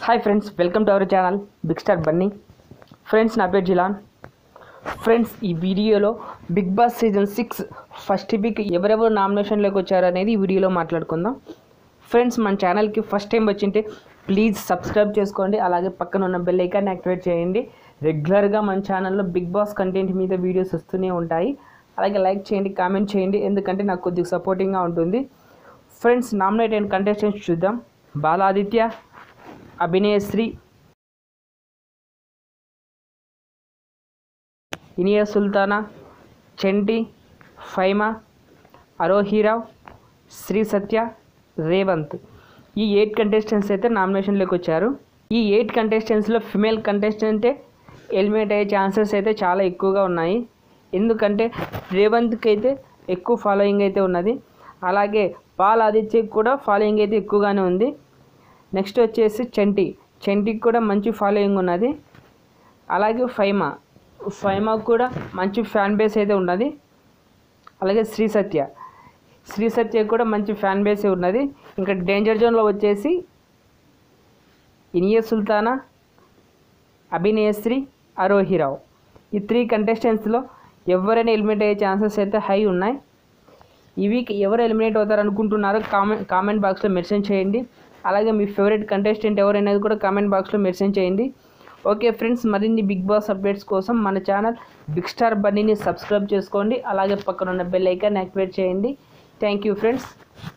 hi friends welcome to our channel big star bunny friends నా పేరు Jilan friends ఈ వీడియోలో big boss season six first week ఎవరెవరు నామినేషన్లోకి వచ్చారు అనేది ఈ వీడియోలో మాట్లాడుకుందాం ఫ్రెండ్స్ మన ఛానల్కి ఫస్ట్ టైం వచ్చింటే ప్లీజ్ సబ్స్క్రైబ్ చేసుకోండి అలాగే పక్కన ఉన్న బెల్ ఐకాన్ యాక్టివేట్ చేయండి రెగ్యులర్గా మన ఛానల్లో బిగ్ బాస్ కంటెంట్ మీద వీడియోస్ వస్తూనే ఉంటాయి అలాగే లైక్ చేయండి కామెంట్ చేయండి ఎందుకంటే నాకు కొద్దిగా సపోర్టింగ్గా ఉంటుంది ఫ్రెండ్స్ నామినేట్ అయిన కంటెస్టెంట్స్ చూద్దాం బాలాదిత్య అభినయశ్రీ ఇనియా సుల్తానా చెంటి ఫైమా అరోహీరావ్ శ్రీ సత్య రేవంత్ ఈ ఎయిట్ కంటెస్టెంట్స్ అయితే నామినేషన్లోకి వచ్చారు ఈ ఎయిట్ కంటెస్టెంట్స్లో ఫిమేల్ కంటెస్టెంటే ఎలిమినేట్ అయ్యే ఛాన్సెస్ అయితే చాలా ఎక్కువగా ఉన్నాయి ఎందుకంటే రేవంత్కి అయితే ఎక్కువ ఫాలోయింగ్ అయితే ఉన్నది అలాగే పాల్ ఆదిత్యకి కూడా ఫాలోయింగ్ అయితే ఎక్కువగానే ఉంది నెక్స్ట్ వచ్చేసి చంటి చంటికి కూడా మంచి ఫాలోయింగ్ ఉన్నది అలాగే ఫైమా ఫైమాకు కూడా మంచి ఫ్యాన్ బేస్ అయితే ఉన్నది అలాగే శ్రీ సత్య శ్రీ సత్య కూడా మంచి ఫ్యాన్ బేసే ఉన్నది ఇంకా డేంజర్ జోన్లో వచ్చేసి ఇనియ సుల్తానా అభినయశ్రీ అరోహిరావు ఈ త్రీ కంటెస్టెంట్స్లో ఎవరైనా ఎలిమినేట్ అయ్యే ఛాన్సెస్ అయితే హై ఉన్నాయి ఈ వీక్ ఎవరు ఎలిమినేట్ అవుతారు అనుకుంటున్నారో కామెంట్ కామెంట్ బాక్స్లో మెన్షన్ చేయండి అలాగే మీ ఫేవరెట్ కంటెస్టెంట్ ఎవరైనా కూడా కామెంట్ బాక్స్లో మెన్షన్ చేయండి ఓకే ఫ్రెండ్స్ మరిన్ని బిగ్ బాస్ అప్డేట్స్ కోసం మన ఛానల్ బిగ్ స్టార్ బన్నీని సబ్స్క్రైబ్ చేసుకోండి అలాగే పక్కన ఉన్న బెల్ ఐకాన్ యాక్టివేట్ చేయండి థ్యాంక్ యూ ఫ్రెండ్స్